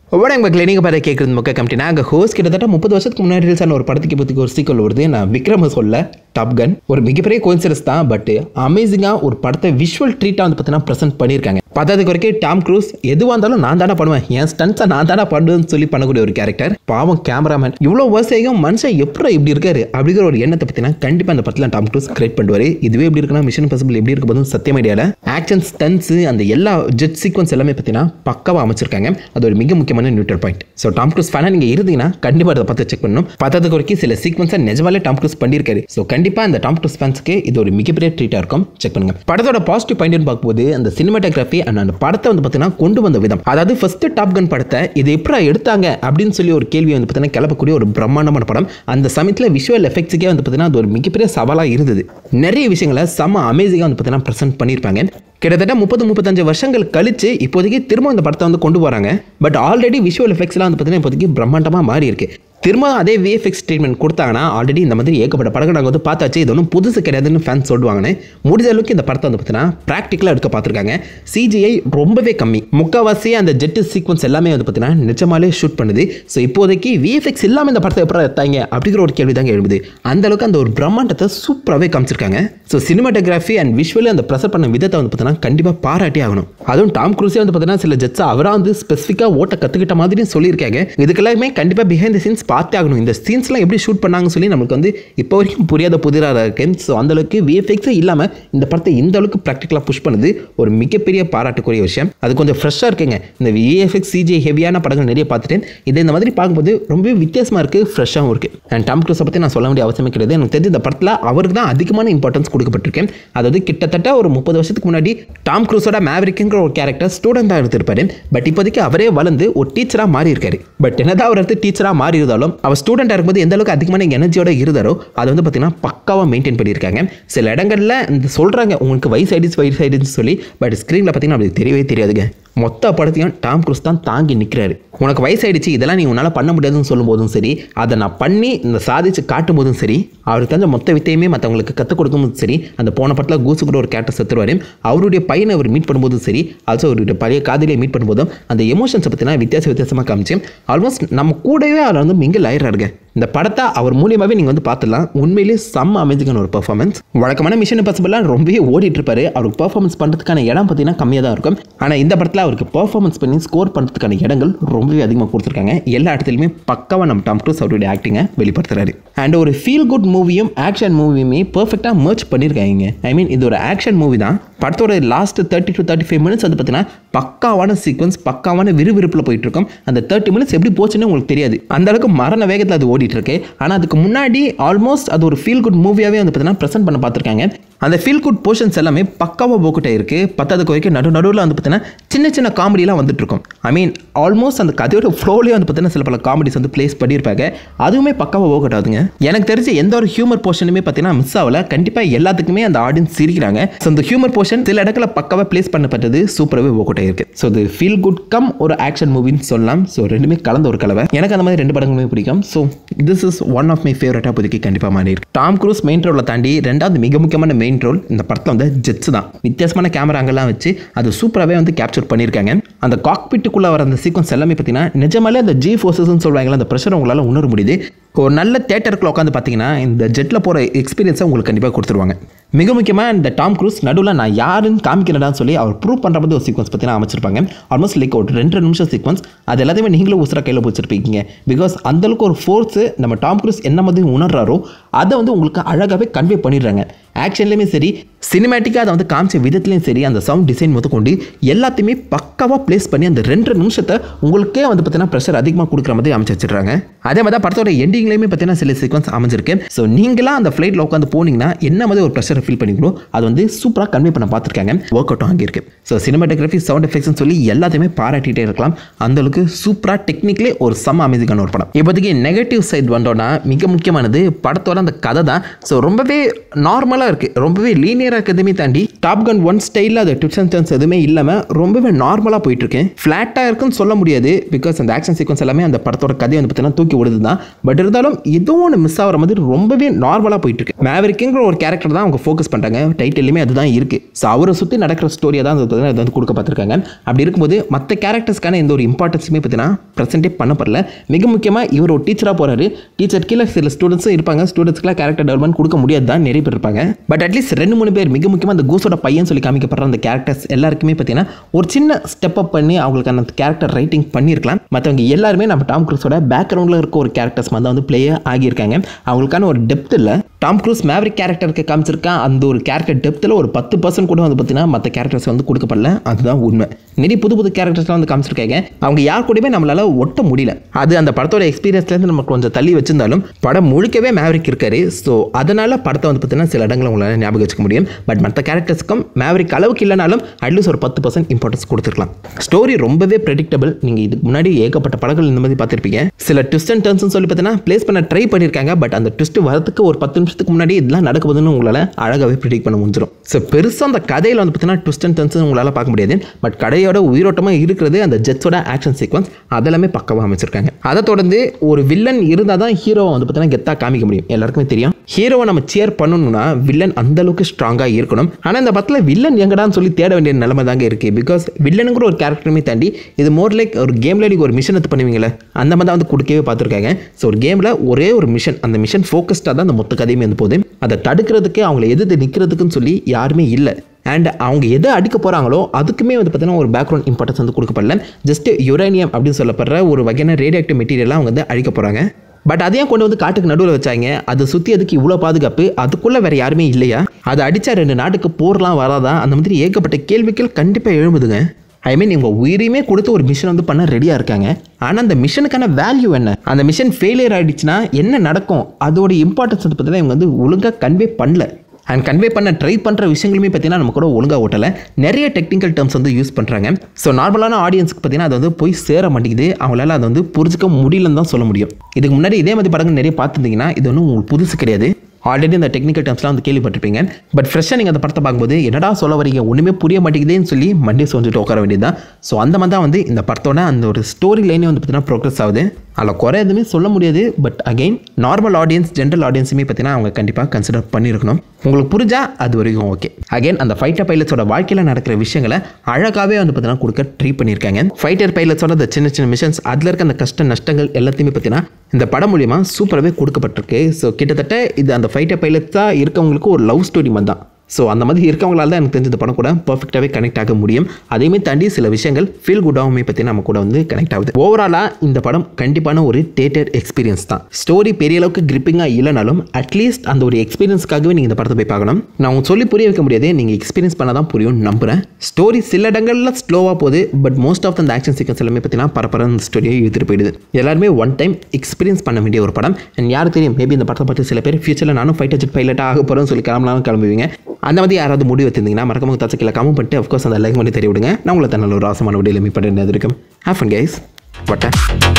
வணக்கம் மக்களே நீங்கள் பார்த்து கேட்குறது மொக்க கமிட்டி நாங்கள் ஹோஸ்ட் கிட்டத்தட்ட முப்பது வருஷத்துக்கு முன்னாடி ரிலீஸ் ஆன ஒரு படத்துக்கு பற்றி ஒரு சீக்வல் வருது நான் விக்ரம சொல்ல டாப் கன் ஒரு மிகப்பெரிய கோயின்சிடன்ஸ் தான் பட் அமேசிங்காக ஒரு படத்தை விஷுவல் ட்ரீட்டாக வந்து பார்த்தீங்கன்னா ப்ரெசென்ட் பண்ணியிருக்காங்க பத்தாவதுக்கு வரைக்கும் டாம் க்ரூஸ் எதுவாக இருந்தாலும் நான் தானே பண்ணுவேன் என் ஸ்டன்ஸை நான் தானே பண்ணுவேன்னு சொல்லி பண்ணக்கூடிய ஒரு கேரக்டர் பாவம் கேமராமேன் இவ்வளோ வசதியும் மனுஷன் எப்படி இப்படி இருக்காரு அப்படிங்கிற ஒரு எண்ணத்தை பற்றினா கண்டிப்பாக அந்த படத்தில் டாம் க்ரூஸ் கிரியேட் பண்ணுவார் இதுவே எப்படி இருக்குன்னா மிஷன் பாசிபிள் எப்படி இருக்க போதும் சத்தியம் ஐடியாவில் ஆக்ஷன் ஸ்டன்ஸு அந்த எல்லா ஜெட் சீக்வன்ஸ் எல்லாமே பார்த்தீங்கன்னா பக்காவாக அமைச்சிருக்காங்க அது ஒரு மிக முக்கியமான neutral point so Tom Cruise ஃபேனாக நீங்கள் இருந்தீங்கன்னா கண்டிப்பாக அதை பார்த்து செக் பண்ணணும் பத்தாவதுக்கு வரைக்கும் சில சீக்வன்ஸை நிஜமாலே டாம் க்ரூஸ் பண்ணியிருக்காரு ஸோ கண்டிப்பாக அந்த டாம் க்ரூஸ் ஃபேன்ஸ்க்கு இது ஒரு மிகப்பெரிய ட்ரீட்டாக இருக்கும் செக் பண்ணுங்க படத்தோட பாசிட்டிவ் பாயிண்ட்னு பார்க்கும்போது அந்த சினிமாட்டோகிராஃபி அண்ட் அந்த படத்தை வந்து பார்த்தீங்கன்னா கொண்டு வந்த விதம் அதாவது ஃபர்ஸ்ட் டாப் கன் படத்தை இது எப்படி எடுத்தாங்க அப்படின்னு சொல்லி ஒரு கேள்வி வந்து பார்த்தீங்கன்னா கிளப்பக்கூடிய ஒரு பிரம்மாண்டமான படம் அந்த சமயத்தில் விஷுவல் எஃபெக்ட்ஸுக்கே வந்து பார்த்தீங்கன்னா அது ஒரு மிகப்பெரிய சவாலாக இருந்தது நிறைய விஷயங்களை செம்ம அமேசிங்காக வந்து பார்த்தீங்கன்னா ப்ரெசென்ட் பண்ணியிருப்பாங்க கிட்டத்தட்ட முப்பது முப்பத்தஞ்சு வருஷங்கள் கழிச்சு இப்போதைக்கு திரும்ப இந்த படத்தை வந்து கொண்டு வராங்க பட் ஆல்ரெடி விஷுவல் எஃபெக்ட்ஸ்லாம் வந்து பார்த்தீங்கன்னா இப்போதைக்கு பிரம்மாண்டமாக மாறி இருக்கு திரும்ப அதே விஎஃப்எக்ஸ் ட்ரீட்மெண்ட் கொடுத்தாங்கன்னா ஆல்ரெடி இந்த மாதிரி ஏகப்பட்ட படங்கள் நாங்கள் வந்து பார்த்தாச்சு இது ஒன்றும் புதுசு கிடையாதுன்னு ஃபேன்ஸ் சொல்லுவாங்கன்னு முடிஞ்ச அளவுக்கு இந்த படத்தை வந்து பார்த்தீங்கன்னா ப்ராக்டிக்கலாக எடுக்க பார்த்துருக்காங்க சிஜிஐ ரொம்பவே கம்மி முக்கால்வாசி அந்த ஜெட்டு சீக்வன்ஸ் எல்லாமே வந்து பார்த்தீங்கன்னா நிஜமாலே ஷூட் பண்ணுது ஸோ இப்போதைக்கு விஎஃப்எக்ஸ் இல்லாமல் இந்த படத்தை எப்படி எடுத்தாங்க அப்படிங்கிற ஒரு கேள்வி தாங்க எழுதுது அந்த அளவுக்கு அந்த ஒரு பிரம்மாண்டத்தை சூப்பராகவே காமிச்சிருக்காங்க ஸோ சினிமாட்டோகிராஃபி அண்ட் விஷுவலி அந்த ப்ரெசர் பண்ண விதத்தை வந்து பார்த்தீங்கன்னா கண்டிப்பாக பாராட்டி ஆகணும் அதுவும் டாம் குரூஸே வந்து பார்த்தீங்கன்னா சில ஜெட்ஸை அவராக வந்து ஸ்பெசிஃபிக்காக ஓட்ட கற்றுக்கிட்ட மாதிரி சொல்லியிருக்காங்க இதுக்கெல்லாமே கண்டிப்பாக பிஹைண்ட் த சீன்ஸ் பார்த்தே ஆகணும் இந்த சீன்ஸ்லாம் எப்படி ஷூட் பண்ணாங்கன்னு சொல்லி நமக்கு வந்து இப்போ வரைக்கும் புரியாத புதிராக இருக்கு ஸோ அந்த அளவுக்கு விஎஃப்எக்ஸே இல்லாமல் இந்த படத்தை இந்த அளவுக்கு ப்ராக்டிக்கலாக புஷ் பண்ணுது ஒரு மிகப்பெரிய பாராட்டுக்குரிய விஷயம் அது கொஞ்சம் ஃப்ரெஷ்ஷாக இருக்குங்க இந்த விஎஃப்எக்ஸ் சிஜி ஹெவியான படங்கள் நிறைய பார்த்துட்டேன் இது இந்த மாதிரி பார்க்கும்போது ரொம்பவே வித்தியாசமாக இருக்குது ஃப்ரெஷ்ஷாகவும் இருக்குது அண்ட் டாம் க்ரூஸை பற்றி நான் சொல்ல வேண்டிய அவசியமே கிடையாது எனக்கு தெரிஞ்ச இந்த படத்தில் அவருக்கு தான் அதிகமான இம்பார்ட்டன்ஸ் கொடுக்கப்பட்டிருக்கேன் அதாவது கிட்டத்தட்ட ஒரு முப்பது வருஷத்துக்கு முன்னாடி டாம் க்ரூஸோட மேவரிக்குங்கிற ஒரு கேரக்டர் ஸ்டூடெண்டாக எடுத்திருப்பாரு பட் இப்போதைக்கு அவரே வளர்ந்து ஒரு டீச்சராக மாறி இருக்காரு பட் என்னதான் அவர் எடுத்து டீச்சராக மாறி இருந்தாலும் அவர் ஸ்டூடெண்டாக இருக்கும்போது எந்த அளவுக்கு அதிகமான எனர்ஜியோட இருந்தாரோ அதை வந்து பார்த்தீங்கன்னா பக்காவாக மெயின்டைன் பண்ணியிருக்காங்க சில இடங்களில் இந்த சொல்கிறாங்க உங்களுக்கு வயசு ஆயிடுச்சு வயசு ஆயிடுச்சு சொல்லி பட் ஸ்க்ரீனில் பார்த்தீங்கன்னா அப்படி தெரியவே தெரியாதுங்க மொத்த படத்தையும் டாம் குரூஸ் தான் தாங்கி நிற்கிறாரு உனக்கு வயசாயிடுச்சு இதெல்லாம் நீ உன்னால் பண்ண முடியாதுன்னு சொல்லும்போதும் சரி அதை நான் பண்ணி இந்த சாதிச்சு காட்டும் போதும் சரி அவருக்கு தெரிஞ்ச மொத்த வித்தையுமே மற்றவங்களுக்கு கற்றுக் கொடுக்கும்போதும் சரி அந்த போன படத்தில் கூசு கூட ஒரு கேரக்டர் செத்துருவார் அவருடைய பையனை அவர் மீட் பண்ணும்போதும் சரி ஆல்சோ அவருடைய பழைய காதலியை மீட் பண்ணும்போதும் அந்த எமோஷன்ஸை பற்றினா வித்தியாச வித்தியாசமாக காமிச்சு ஆல்மோஸ்ட் நம்ம கூடவே அவர் வந்து மிங்கில் ஆயிடுறாருங்க இந்த படத்தை அவர் மூலியமாகவே நீங்கள் வந்து பார்த்துடலாம் உண்மையிலேயே செம்ம அமேசிங்கான ஒரு பர்ஃபார்மன்ஸ் வழக்கமான மிஷன் இம்பாசிபிளாக ரொம்பவே ஓடிட்டு இருப்பாரு அவருக்கு பர்ஃபார்மன்ஸ் பண்ணுறதுக்கான இடம் பார்த்தீங்கன்னா கம்மியாக தான் இருக்கும் ஆனால் இந்த படத்தில் அவருக்கு பர்ஃபார்மன்ஸ் பண்ணி ஸ்கோர் பண்ணுறதுக்கான இடங்கள் ரொம்பவே அதிகமாக கொடுத்துருக்காங்க எல்லா இடத்துலையுமே பக்காவாக நம்ம டாம் க்ரூஸ் அவருடைய ஆக்டிங்கை வெளிப்படுத்துறாரு அண்ட் ஒரு ஃபீல் குட் மூவியும் ஆக்ஷன் மூவியுமே பர்ஃபெக்டாக மர்ச் பண்ணியிருக்காங்க ஐ மீன் இது ஒரு ஆக்ஷன் மூவி தான் படத்தோட last thirty to thirty five minutes வந்து பார்த்தீங்கன்னா பக்காவான சீக்வன்ஸ் பக்காவான விறுவிறுப்பில் போயிட்டு இருக்கும் அந்த தேர்ட்டி மினிட்ஸ் எப்படி போச்சுன்னு உங்களுக்கு தெரியாது அந்த அளவுக்கு மரண வேகத்தில் அது ஓடிட்டு இருக்கு ஆனால் அதுக்கு முன்னாடி ஆல்மோஸ்ட் அது ஒரு ஃபீல் குட் மூவியாகவே வந்து பார்த்தீங்கன்னா ப்ரெசென்ட் பண்ண பார்த்துருக்காங்க அந்த ஃபீல் குட் போர்ஷன்ஸ் எல்லாமே பக்காவாக போக்கிட்டே இருக்கு பத்தாவதுக்கு வரைக்கும் நடு நடுவில் வந்து பார்த்தீங்கன்னா சின்ன சின்ன காமெடிலாம் வந்துட்டு இருக்கும் ஐ மீன் ஆல்மோஸ்ட் அந்த கதையோட ஃப்ளோலேயே வந்து பார்த்தீங்கன்னா சில பல காமெடிஸ் வந்து பிளேஸ் பண்ணியிருப்பாங்க அதுவுமே பக்காவாக போகட் ஆகுதுங்க எனக்கு தெரிஞ்ச எந்த ஒரு ஹியூமர் போர்ஷனுமே பார்த்தீங்கன்னா மிஸ் ஆகல கண்டிப்பாக எல்லாத்துக்குமே அந்த ஆடியன்ஸ் சிரிக்கிறாங்க ஸோ அந்த ஹியூமர் போர்ஷன் சில இடத்துல பக்காவாக பிளேஸ் பண்ணப்பட்டது சூப்பராகவே போகட் இருக்கு ஸோ இது ஃபீல் குட் கம் ஒரு ஆக்ஷன் மூவின்னு சொல்லலாம் ஸோ ரெண்டுமே கலந்த ஒரு கலவை எனக்கு அந்த மாதிரி ரெண்டு படங்களுமே பிடிக்கும் so this is one of my ஃபேவரட்டாக இப்போதைக்கு கண்டிப்பாக மாறி இருக்கு டாம் க்ரூஸ் மெயின் ரோலை தாண்டி ரெண்டாவது மிக முக்கியமான மெயின் ரோல் இந்த படத்தில் வந்து ஜெட்ஸ் தான் வித்தியாசமான கேமரா அங்கெல்லாம் வச்சு அது சூப்பராகவே வந்து கேப்சர் பண்ணியிருக்காங்க அந்த காக்பிட்டுக்குள்ளே வர அந்த சீக்வன்ஸ் எல்லாமே பார்த்தீங்கன்னா நிஜமாலே அந்த ஜி ஃபோர்ஸஸ்ன்னு சொல்லுவாங்களா அந்த ப்ரெஷர் உங்களால் உணர முடியுது ஒரு நல்ல தேட்டருக்குள்ள உட்காந்து பார்த்தீங்கன்னா இந்த ஜெட்டில் போகிற எக்ஸ்பீரியன்ஸை உங்களுக்கு கண்டிப்பாக கொடுத்துருவாங்க மிக முக்கியமாக இந்த டாம் க்ரூஸ் நடுவில் நான் யாருன்னு காமிக்கிறேன்னு சொல்லி அவர் ப்ரூவ் பண்ணுற மாதிரி ஒரு சீக்வன்ஸ் பார்த்தீங்கன்னா அமைச்சிருப்பாங்க ஆல்மோஸ்ட் லைக் ஒரு ரெண்டு நிமிஷம் சீக்வன்ஸ் அது எல்லாத்தையுமே நீங்களும் உசுரா கையில் பிடிச்சிருப்பீங்க பிகாஸ் அந்தளவுக்கு ஒரு ஃபோர்ஸு நம்ம டாம் க்ரூஸ் என்ன மாதிரி உணர்றாரோ அதை வந்து உங்களுக்கு அழகாகவே கன்வே பண்ணிடுறாங்க ஆக்ஷன்லேயுமே சரி சினிமேட்டிக்காக அதை வந்து காமிச்ச விதத்துலையும் சரி அந்த சவுண்ட் டிசைன் முதல் கொண்டு எல்லாத்தையுமே பக்காவாக ப்ளேஸ் பண்ணி அந்த ரெண்டு நிமிஷத்தை உங்களுக்கே வந்து பார்த்தீங்கன்னா ப்ரெஷர் அதிகமாக கொடுக்குற மாதிரி அமைச்சு வச்சிடுறாங்க அதே மாதிரி தான் படத்தோட எண்டிங்லேயுமே பார்த்தீங்கன்னா சில சீக்வன்ஸ் அமைஞ்சிருக்கு ஸோ நீங்களாம் அந்த ஃப்ளைட்டில் உட்காந்து போனீங்கன்னா என்ன மாதிரி ஒரு ப்ரெஷரை ஃபீல் பண்ணிக்கணும் அது வந்து சூப்பராக கன்வே பண்ண பார்த்துருக்காங்க ஒர்க் அவுட்டும் ஆகியிருக்கு ஸோ சினிமாட்டோகிராஃபி சவுண்ட் எஃபெக்ட்ஸ்னு சொல்லி எல்லாத்தையுமே பாராட்டிகிட்டே இருக்கலாம் அந்த அளவுக்கு சூப்பராக டெக்னிக்கலி ஒரு செம்ம அமேசிங்கான ஒரு படம் இப்போதைக்கு நெகட்டிவ் சைட் வந்தோன்னா மிக முக்கியமானது படத்தோட அந்த கதை தான் ஸோ ரொம்பவே நார்மலாக நார்மலாக இருக்குது ரொம்பவே லீனியராக இருக்கிறதுமே தாண்டி டாப் கன் ஒன் ஸ்டைலில் அது ட்விட்ஸ் அண்ட் டர்ன்ஸ் எதுவுமே இல்லாமல் ரொம்பவே நார்மலாக போயிட்டுருக்கேன் ஃப்ளாட்டாக இருக்குன்னு சொல்ல முடியாது பிகாஸ் அந்த ஆக்ஷன் சீக்வன்ஸ் எல்லாமே அந்த படத்தோட கதையை வந்து பார்த்தீங்கன்னா தூக்கி விடுது தான் பட் இருந்தாலும் ஏதோ ஒன்று மிஸ் ஆகிற மாதிரி ரொம்பவே நார்மலாக போயிட்டுருக்கு மேவரிக்குங்கிற ஒரு கேரக்டர் தான் அவங்க ஃபோக்கஸ் பண்ணுறாங்க டைட்டிலுமே அதுதான் இருக்குது ஸோ அவரை சுற்றி நடக்கிற ஸ்டோரியை தான் அது பார்த்தீங்கன்னா இது வந்து கொடுக்க பார்த்துருக்காங்க அப்படி இருக்கும்போது மற்ற கேரக்டர்ஸ்க்கான எந்த ஒரு இம்பார்ட்டன்ஸுமே பார்த்தீங்கன்னா ப்ரெசென்ட்டே பண்ணப்படல மிக முக்கியமாக இவர் ஒரு டீச்சராக போகிறாரு டீச்சர் கீழே சில ஸ்டூடெண்ட்ஸும் இருப்பாங்க ஸ்டூடெண்ட்ஸ்க்குலாம் கேரக்டர் டெவலப்மெண்ட் கொடுக்க முடியாது தான் நிறைய பேர் இருப்பாங்க பட் அட்லீஸ்ட் ரெண்டு மூணு பேர் மிக முக்கியமாக அந்த கூஸோட பையன் சொல்லி காமிக்கப்படுற அந்த கேரக்டர்ஸ் எல்லாருக்குமே பார்த்தீங்கன்னா ஒரு சின்ன ஸ்டெப் அப் பண்ணி அவங்களுக்கு அந்த கேரக்டர் ரைட்டிங் பண்ணியிருக்கலாம் மற்றவங்க எல்லாருமே நம்ம டாம் க்ரூஸோட பேக்ரவுண்டில் இருக்க ஒரு கேரக்டர்ஸ் மாதிரி தான் வந்து பிளே ஆகியிருக்காங்க அவங்களுக்கான ஒரு டெப்த் இல்லை டாம் க்ரூஸ் மேவரிக் கேரக்டருக்கு காமிச்சிருக்கான் அந்த ஒரு கேரக்டர் டெப்த்தில் ஒரு பத்து பர்சன்ட் கூட வந்து பார்த்தீங்கன்னா மற்ற கேரக்டர்ஸ் வந்து கொடுக்கப்படல அதுதான் உண்மை நிறைய புது புது கேரக்டர்ஸ்லாம் வந்து காமிச்சிருக்காங்க அவங்க யார் கூடயுமே நம்மளால ஒட்ட முடியல அது அந்த படத்தோட எக்ஸ்பீரியன்ஸ்லேருந்து நம்ம கொஞ்சம் தள்ளி வச்சிருந்தாலும் படம் முழுக்கவே மேவரிக் இருக்காரு ஸோ அதனால படத்தை வந்து பார்த்தீங்கன்னா சில இடங்களை உங்களால் ஞாபகம் வச்சுக்க முடியும் பட் மற்ற கேரக்டர்ஸ்க்கும் மேவரிக் அளவுக்கு இல்லைனாலும் அட்லீஸ்ட் ஒரு பத்து பர்சன்ட் இம்பார்ட்டன்ஸ் கொடுத்துருக்கலாம் ஸ்டோரி ரொம்பவே ப்ரெடிக்டபிள் நீங்கள் இதுக்கு முன்னாடி ஏகப்பட்ட படங்கள் இந்த மாதிரி பார்த்துருப்பீங்க சில ட்விஸ்ட் அண்ட் டர்ன்ஸ் சொல்லி பார்த்தீங்கன்னா ப்ளேஸ் பண்ண ட்ரை பண்ணியிருக்காங்க பட் அந்த ட்விஸ்ட் வரதுக்கு ஒரு பத்து நிமிஷத்துக்கு முன்னாடி இதெல்லாம் நடக்க போகுதுன்னு உங்களால் அழகாகவே ப்ரிடிக் பண்ண முடிஞ்சிடும் ஸோ பெருசாக அந்த கதையில் வந்து பார்த்தீங்கன்னா ட்விஸ்ட் அண்ட் டர்ன்ஸ் உங்களால் பார்க்க முடியாது பட் கடையோட உயிரோட்டமாக இருக்கிறது அந்த ஜெட்ஸோட ஆக்ஷன் சீக்வன்ஸ் அதெல்லாமே பக்கவாக அமைச்சிருக்காங்க அதை தொடர்ந்து ஒரு வில்லன் இருந்தால் தான் ஹீரோவை வந்து பார்த்தீங்கன்னா கெத்தாக காமிக்க முடியும் எல்லாருக்குமே தெரியும் ஹீரோவை நம்ம சேர் பண்ணணும்னா வில்லன் அந்த அளவுக்கு ஸ்ட்ராங்காக இருக்கணும் ஆனால் இந்த படத்தில் வில்லன் எங்கடான்னு சொல்லி தேட வேண்டிய நிலைமை தாங்க இருக்குது பிகாஸ் வில்லனுங்கிற ஒரு கேரக்டருமே தாண்டி இது மோர் லைக் ஒரு கேமில் நீங்கள் ஒரு மிஷன் எடுத்து பண்ணுவீங்களே அந்த மாதிரி தான் வந்து கொடுக்கவே பார்த்துருக்காங்க ஸோ ஒரு கேமில் ஒரே ஒரு மிஷன் அந்த மிஷன் ஃபோக்கஸ்டாக தான் அந்த மொத்த கதையுமே வந்து போகுது அதை தடுக்கிறதுக்கு அவங்கள எதிர்த்து நிற்கிறதுக்குன்னு சொல்லி யாருமே இல்லை அண்ட் அவங்க எதை அடிக்க போகிறாங்களோ அதுக்குமே வந்து பார்த்தீங்கன்னா ஒரு பேக்ரவுண்ட் இம்பார்ட்டன்ஸ் வந்து கொடுக்கப்படல ஜஸ்ட் யுரேனியம் அப்படின்னு சொல்லப்படுற ஒரு வகையான ரேடியோ ஆக்டிவ் மெட்டீரியலாக அவங்க வந்து அழிக்க போகிறாங்க பட் அதையும் கொண்டு வந்து காட்டுக்கு நடுவில் வச்சாங்க அது சுற்றி அதுக்கு இவ்வளோ பாதுகாப்பு அதுக்குள்ளே வேறு யாருமே இல்லையா அதை அடித்தா ரெண்டு நாட்டுக்கு போர்லாம் வராதா அந்த மாதிரி ஏகப்பட்ட கேள்விகள் கண்டிப்பாக எழும்புதுங்க ஐ மீன் இவங்க உயிருமே கொடுத்து ஒரு மிஷன் வந்து பண்ண ரெடியாக இருக்காங்க ஆனால் அந்த மிஷனுக்கான வேல்யூ என்ன அந்த மிஷன் ஃபெயிலியர் ஆகிடுச்சுன்னா என்ன நடக்கும் அதோட இம்பார்ட்டன்ஸ் வந்து பார்த்தீங்கன்னா இவங்க வந்து ஒழுங்காக கன்வே பண்ணல அண்ட் கன்வே பண்ண ட்ரை பண்ணுற விஷயங்களுமே பார்த்தீங்கன்னா நம்ம கூட ஒழுங்காக ஓட்டலை நிறைய டெக்னிக்கல் டேர்ம்ஸ் வந்து யூஸ் பண்ணுறாங்க ஸோ நார்மலான ஆடியன்ஸ்க்கு பார்த்தீங்கன்னா அது வந்து போய் சேர மாட்டேங்குது அவங்களால அதை வந்து புரிஞ்சுக்க முடியலன்னு தான் சொல்ல முடியும் இதுக்கு முன்னாடி இதே மாதிரி படங்கள் நிறைய பார்த்துருந்தீங்கன்னா இது ஒன்றும் உங்களுக்கு புதுசு கிடையாது ஆல்ரெடி இந்த டெக்னிக்கல் டேர்ம்ஸ்லாம் வந்து கேள்விப்பட்டிருப்பீங்க பட் ஃப்ரெஷ்ஷாக நீங்கள் அந்த படத்தை பார்க்கும்போது என்னடா சொல்ல வரீங்க ஒன்றுமே புரிய மாட்டேங்குதேன்னு சொல்லி மண்டே சொல்லிட்டு உட்கார வேண்டியதுதான் ஸோ அந்த மாதிரி தான் வந்து இந்த படத்தோட அந்த ஒரு ஸ்டோரி லைனே வந்து பார்த்தீங்கன்னா ப்ரோக்ரஸ் ஆகுது அதில் குறை எதுவுமே சொல்ல முடியாது but again normal audience general ஆடியன்ஸுமே பார்த்தீங்கன்னா அவங்க கண்டிப்பாக கன்சிடர் பண்ணியிருக்கணும் உங்களுக்கு புரிஞ்சா அது வரைக்கும் ஓகே அகைன் அந்த ஃபைட்டர் பைலட்ஸோட வாழ்க்கையில் நடக்கிற விஷயங்களை அழகாகவே வந்து பார்த்தீங்கன்னா கொடுக்க ட்ரை பண்ணியிருக்காங்க ஃபைட்டர் பைலட்ஸோட அந்த சின்ன சின்ன மிஷன்ஸ் அதில் இருக்க அந்த கஷ்ட நஷ்டங்கள் எல்லாத்தையுமே பார்த்தீங்கன்னா இந்த படம் மூலியமாக சூப்பராகவே கொடுக்கப்பட்டிருக்கு ஸோ கிட்டத்தட்ட இது அந்த ஃபைட்டர் பைலட்ஸாக இருக்கவங்களுக்கு ஒரு லவ் ஸ்டோரி மாதிரி தான் ஸோ அந்த மாதிரி இருக்கவங்களால தான் எனக்கு தெரிஞ்ச இந்த படம் கூட பர்ஃபெக்டாகவே கனெக்ட் ஆக முடியும் அதையுமே தாண்டி சில விஷயங்கள் ஃபீல் குட்டாகவுமே பற்றி நம்ம கூட வந்து கனெக்ட் ஆகுது ஓவராலாக இந்த படம் கண்டிப்பான ஒரு தேட்டர் எக்ஸ்பீரியன்ஸ் தான் ஸ்டோரி பெரிய அளவுக்கு கிரிப்பிங்காக இல்லைனாலும் அட்லீஸ்ட் அந்த ஒரு எக்ஸ்பீரியன்ஸ்க்காகவே நீங்கள் இந்த படத்தை போய் பார்க்கணும் நான் உங்களுக்கு சொல்லி புரிய வைக்க முடியாது நீங்கள் எக்ஸ்பீரியன்ஸ் பண்ணால் தான் புரியும் நம்புறேன் ஸ்டோரி சில இடங்களில் ஸ்லோவாக போகுது பட் மோஸ்ட் ஆஃப் அந்த ஆக்ஷன் சீக்வன்ஸ் எல்லாமே பார்த்தீங்கன்னா பரபர அந்த ஸ்டோரியை இழுத்துட்டு போயிடுது எல்லாருமே ஒன் டைம் எக்ஸ்பீரியன்ஸ் பண்ண வேண்டிய ஒரு படம் அண்ட் யார் தெரியும் மேபி இந்த படத்தை பார்த்து சில பேர் ஃபியூச்சரில் நானும் ஃபைட்டர் ஜெட் பைலட்டாக ஆக போகிறேன்னு சொல்லி கிளம்பலாம் கிளம்புவீங்க அந்த மாதிரி யாராவது முடிவு வச்சிருந்தீங்கன்னா மறக்காம தச்சு கீழே கமெண்ட் பண்ணிட்டு அஃப்கோர்ஸ் அந்த லைக் பண்ணி தெரிய விடுங்க நான் உங்களை தன்னால் ஒரு ஆசமான விடையில் மீட் பண்ணுறது இருக்கும் ஹேஃபன் கைஸ் வட்டேன்